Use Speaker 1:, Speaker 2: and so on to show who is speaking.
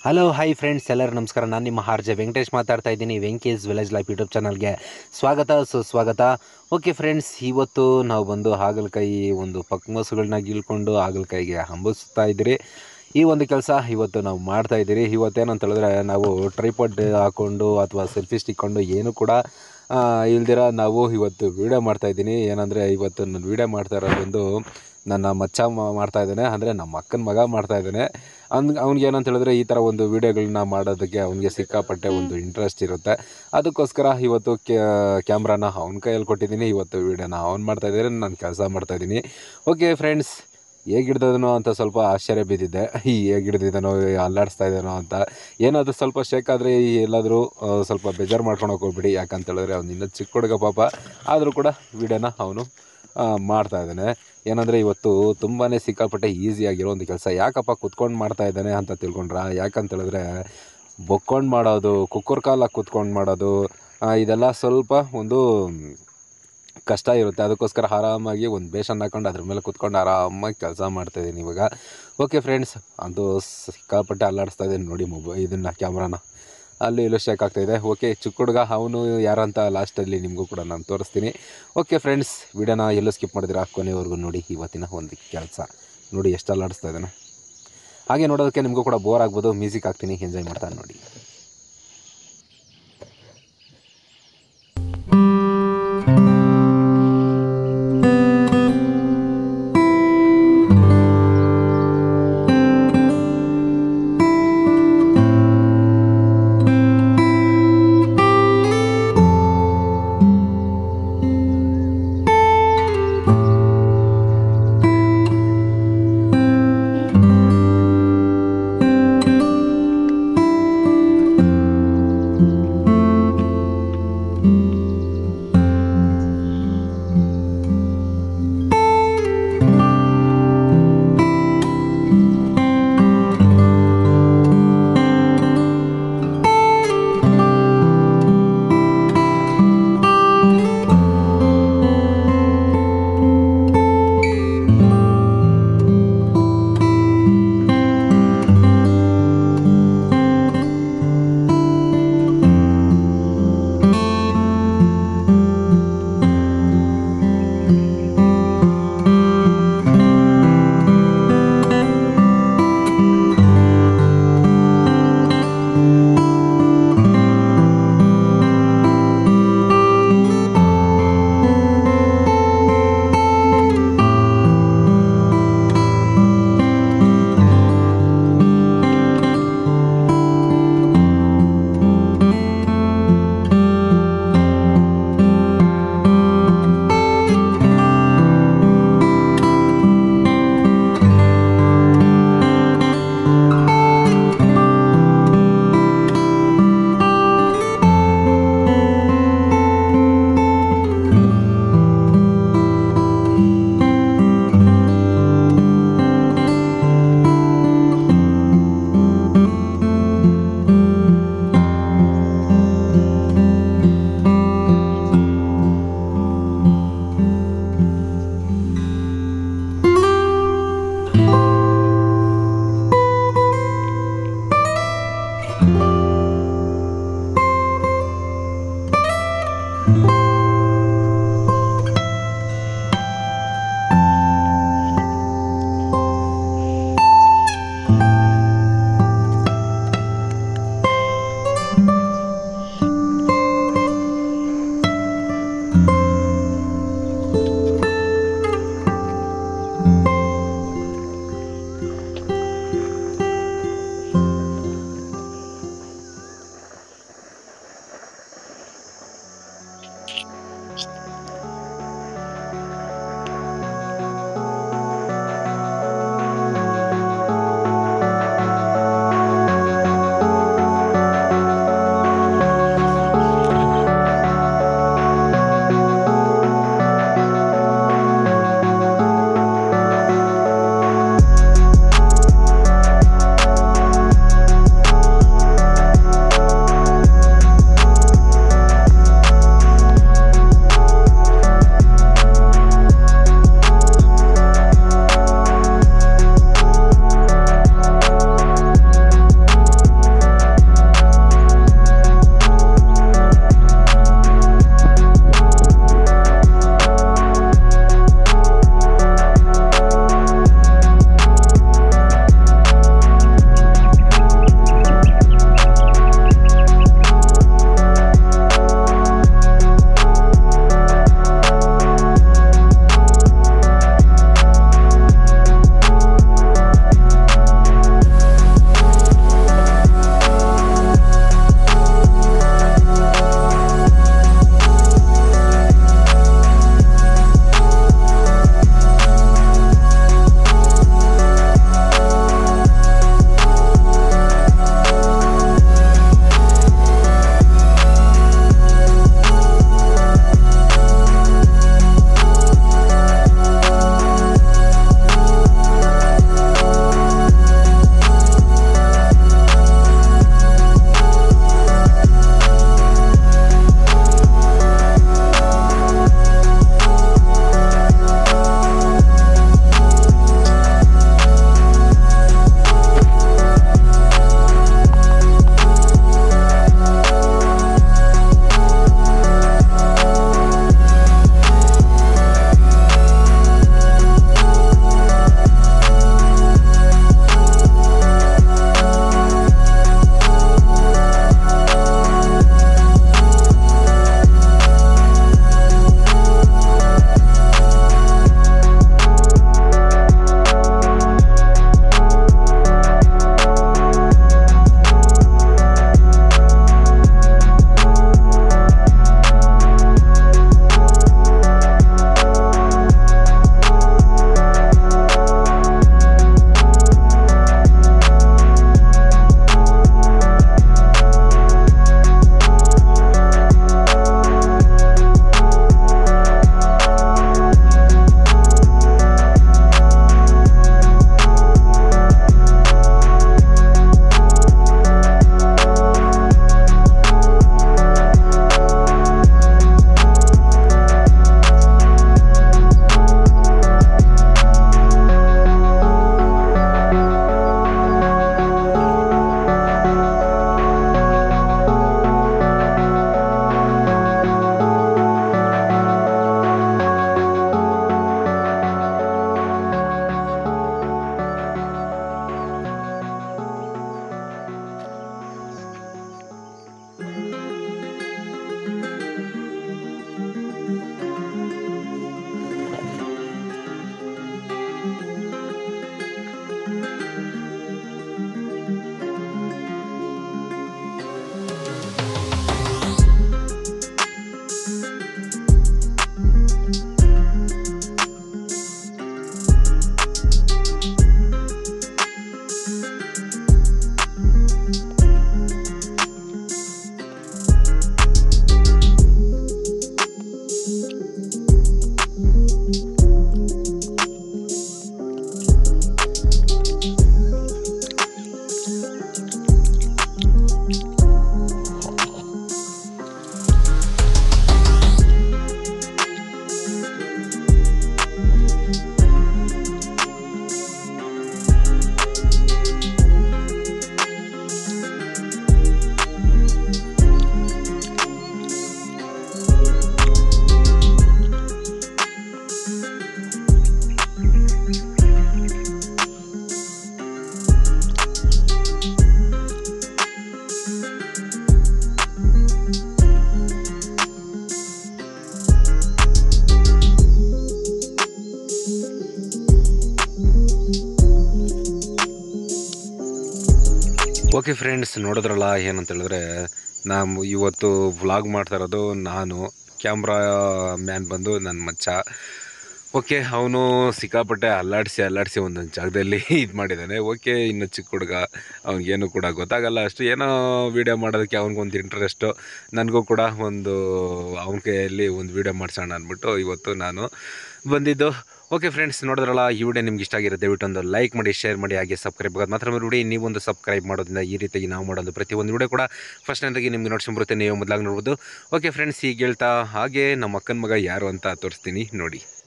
Speaker 1: hello hi friends ಎಲ್ಲರೂ ನಮಸ್ಕಾರ ನಾನು ನಿಮ್ಮ ಆರ್.ಜೆ ವೆಂಕಟೇಶ್ ಮಾತಾಡ್ತಾ ಇದ್ದೀನಿ ವೆಂಕೇಶ್ ವಿಲೇಜ್ ಲೈಫ್ ಯೂಟ್ಯೂಬ್ ಚಾನಲ್ಗೆ ಸ್ವಾಗತ ಸುಸ್ವಾಗತ ಓಕೆ ಫ್ರೆಂಡ್ಸ್ ಇವತ್ತು ನಾವು ಬಂದು ಹಾಗಲಕಾಯಿ ಒಂದು ಪಕ್ಮಸುಗಳನ್ನ ಗೀಳ್ಕೊಂಡು ಹಾಗಲಕಾಯಿಗೆ ಹಂಬಿಸ್ತಾ ಇದ್ದೀರಿ ಈ ಒಂದು ಕೆಲಸ ಇವತ್ತು ನಾವು ಮಾಡ್ತಾ ಇದ್ದೀರಿ ಇವತ್ತೇನಂತ ಹೇಳಿದ್ರೆ ನಾವು ಟ್ರೈಪಾಡ್ ಹಾಕ್ಕೊಂಡು ಅಥವಾ ಸೆಲ್ಫಿ ಸ್ಟಿಕ್ಕೊಂಡು ಏನು ಕೂಡ ಆ, ಇಲ್ದಿರ ನಾವು ಇವತ್ತು ವೀಡಿಯೋ ಮಾಡ್ತಾ ಇದ್ದೀನಿ ಏನಂದರೆ ಇವತ್ತು ನಾನು ವೀಡಿಯೋ ಮಾಡ್ತಾ ಇರೋದೊಂದು ನನ್ನ ಮಚ್ಚ ಮ- ಮಾಡ್ತಾ ಇದ್ದಾನೆ ಅಂದರೆ ನಮ್ಮ ಅಕ್ಕನ ಮಗ ಮಾಡ್ತಾ ಇದ್ದಾನೆ ಅಂದ್ ಅವ್ನಿಗೆ ಏನಂತ ಹೇಳಿದ್ರೆ ಈ ಥರ ಒಂದು ವೀಡಿಯೋಗಳನ್ನ ಮಾಡೋದಕ್ಕೆ ಅವ್ನಿಗೆ ಸಿಕ್ಕಾಪಟ್ಟೆ ಒಂದು ಇಂಟ್ರೆಸ್ಟ್ ಇರುತ್ತೆ ಅದಕ್ಕೋಸ್ಕರ ಇವತ್ತು ಕ್ಯಾಮ್ರಾನ ಅವ್ನ ಕೈಯಲ್ಲಿ ಕೊಟ್ಟಿದ್ದೀನಿ ಇವತ್ತು ವೀಡಿಯೋನ ಅವ್ನು ಮಾಡ್ತಾ ಇದ್ದಾರೆ ನಾನು ಕೆಲಸ ಮಾಡ್ತಾ ಇದ್ದೀನಿ ಓಕೆ ಫ್ರೆಂಡ್ಸ್ ಹೇಗೆ ಹಿಡ್ದದನೋ ಅಂತ ಸ್ವಲ್ಪ ಆಶ್ಚರ್ಯ ಬಿದ್ದಿದ್ದೆ ಈ ಹೇಗೆ ಹಿಡ್ದಿದ್ದಾನೋ ಅಲ್ಲಾಡಿಸ್ತಾ ಇದ್ದಾನೋ ಅಂತ ಏನಾದರೂ ಸ್ವಲ್ಪ ಶೇಕ್ ಆದರೆ ಎಲ್ಲಾದರೂ ಆ, ಸ್ವಲ್ಪ ಬೇಜಾರು ಮಾಡ್ಕೊಳಕ್ಕೆ ಹೋಗ್ಬಿಡಿ ಯಾಕಂತ ಹೇಳಿದ್ರೆ ಅವ್ನು ಇನ್ನೂ ಚಿಕ್ಕ ಹುಡುಗ ಪಾಪ ಆದರೂ ಕೂಡ ವೀಡಿಯೋನ ಅವನು ಮಾಡ್ತಾ ಇದ್ದಾನೆ ಏನಂದರೆ ಇವತ್ತು ತುಂಬಾ ಸಿಕ್ಕಾಪಟ್ಟೆ ಈಸಿಯಾಗಿರೋ ಒಂದು ಕೆಲಸ ಯಾಕಪ್ಪ ಕುತ್ಕೊಂಡು ಮಾಡ್ತಾ ಇದ್ದಾನೆ ಅಂತ ತಿಳ್ಕೊಂಡ್ರ ಯಾಕಂತ ಹೇಳಿದ್ರೆ ಬೊಕ್ಕೊಂಡು ಮಾಡೋದು ಕುಕ್ಕರ್ ಕಾಲಾಗಿ ಕುತ್ಕೊಂಡು ಮಾಡೋದು ಆ, ಇದೆಲ್ಲ ಸ್ವಲ್ಪ ಒಂದು ಕಷ್ಟ ಇರುತ್ತೆ ಅದಕ್ಕೋಸ್ಕರ ಆರಾಮಾಗಿ ಒಂದು ಬೇಷನ್ ಹಾಕೊಂಡು ಅದ್ರ ಮೇಲೆ ಕುತ್ಕೊಂಡು ಆರಾಮಾಗಿ ಕೆಲಸ ಮಾಡ್ತಾಯಿದ್ದೀನಿ ಇವಾಗ ಓಕೆ ಫ್ರೆಂಡ್ಸ್ ಅದು ಸಿಕ್ಕಾಪಟ್ಟೆ ಅಲ್ಲಾಡಿಸ್ತಾ ಇದ್ದೀನಿ ನೋಡಿ ಮೊಬೈಲ್ ಇದನ್ನು ಕ್ಯಾಮ್ರಾನ ಅಲ್ಲಿ ಇಲ್ಲೂ ಶೇಕ್ ಆಗ್ತಾಯಿದೆ ಓಕೆ ಚಿಕ್ಕ ಹುಡುಗ ಅವನು ಯಾರಂತ ಲಾಸ್ಟಲ್ಲಿ ನಿಮಗೂ ಕೂಡ ನಾನು ತೋರಿಸ್ತೀನಿ ಓಕೆ ಫ್ರೆಂಡ್ಸ್ ವಿಡಿಯೋನ ಎಲ್ಲೂ ಸ್ಕಿಪ್ ಮಾಡಿದ್ರೆ ಕೊನೆವರೆಗೂ ನೋಡಿ ಇವತ್ತಿನ ಒಂದು ಕೆಲಸ ನೋಡಿ ಎಷ್ಟು ಅಲ್ಲಾಡಿಸ್ತಾ ಇದ್ದಾನೆ ಹಾಗೆ ನೋಡೋದಕ್ಕೆ ನಿಮಗೂ ಕೂಡ ಬೋರ್ ಆಗ್ಬೋದು ಮ್ಯೂಸಿಕ್ ಹಾಕ್ತೀನಿ ಎಂಜಾಯ್ ಮಾಡ್ತಾನೆ ನೋಡಿ ಓಕೆ ಫ್ರೆಂಡ್ಸ್ ನೋಡಿದ್ರಲ್ಲ ಏನಂತ ಹೇಳಿದ್ರೆ ನಾವು ಇವತ್ತು ವ್ಲಾಗ್ ಮಾಡ್ತಾ ಇರೋದು ನಾನು ಕ್ಯಾಮ್ರಾ ಮ್ಯಾನ್ ಬಂದು ನನ್ನ ಮಚ್ಚ ಓಕೆ ಅವನು ಸಿಕ್ಕಾಪಟ್ಟೆ ಅಲ್ಲಾಡಿಸಿ ಅಲ್ಲಾಡಿಸಿ ಒಂದೊಂದು ಜಾಗದಲ್ಲಿ ಇದು ಮಾಡಿದ್ದಾನೆ ಓಕೆ ಇನ್ನು ಚಿಕ್ಕ ಹುಡುಗ ಅವ್ನಿಗೇನು ಕೂಡ ಗೊತ್ತಾಗಲ್ಲ ಅಷ್ಟು ಏನೋ ವೀಡಿಯೋ ಮಾಡೋದಕ್ಕೆ ಅವ್ನಿಗೊಂದು ಇಂಟ್ರೆಸ್ಟು ನನಗೂ ಕೂಡ ಒಂದು ಅವನ ಕೈಯಲ್ಲಿ ಒಂದು ವೀಡಿಯೋ ಮಾಡಿಸೋಣ ಅಂದ್ಬಿಟ್ಟು ಇವತ್ತು ನಾನು ಬಂದಿದ್ದು ಓಕೆ ಫ್ರೆಂಡ್ಸ್ ನೋಡಿದ್ರಲ್ಲ ಈ ವಿಡಿಯೋ ನಿಮ್ಗೆ ಇಷ್ಟ ಆಗಿರುತ್ತೆ ದಯವಿಟ್ಟು ಒಂದು ಲೈಕ್ ಮಾಡಿ ಶೇರ್ ಮಾಡಿ ಹಾಗೆ ಸಬ್ಸ್ಕ್ರೈಬ್ ಆಗೋದು ಮಾತ್ರ ನೋಡಿ ನೀವೊಂದು ಸಬ್ಸ್ಕ್ರೈಬ್ ಮಾಡೋದ್ರಿಂದ ಈ ರೀತಿಯಾಗಿ ನಾವು ಮಾಡೋದು ಪ್ರತಿಯೊಂದು ವಿಡಿಯೋ ಕೂಡ ಫಸ್ಟ್ ನಂದಾಗಿ ನಿಮ್ಗೆ ನೋಡ್ಸ್ಕೊಂಡ್ ಬರುತ್ತೆ ನೀವು ಮೊದಲಾಗಿ ನೋಡ್ಬೋದು ಓಕೆ ಫ್ರೆಂಡ್ಸ್ ಈಗ ಹೇಳ್ತಾ ಹಾಗೆ ನಮ್ಮ ಅಕ್ಕನ ಮಗ ಯಾರು ಅಂತ ತೋರಿಸ್ತೀನಿ ನೋಡಿ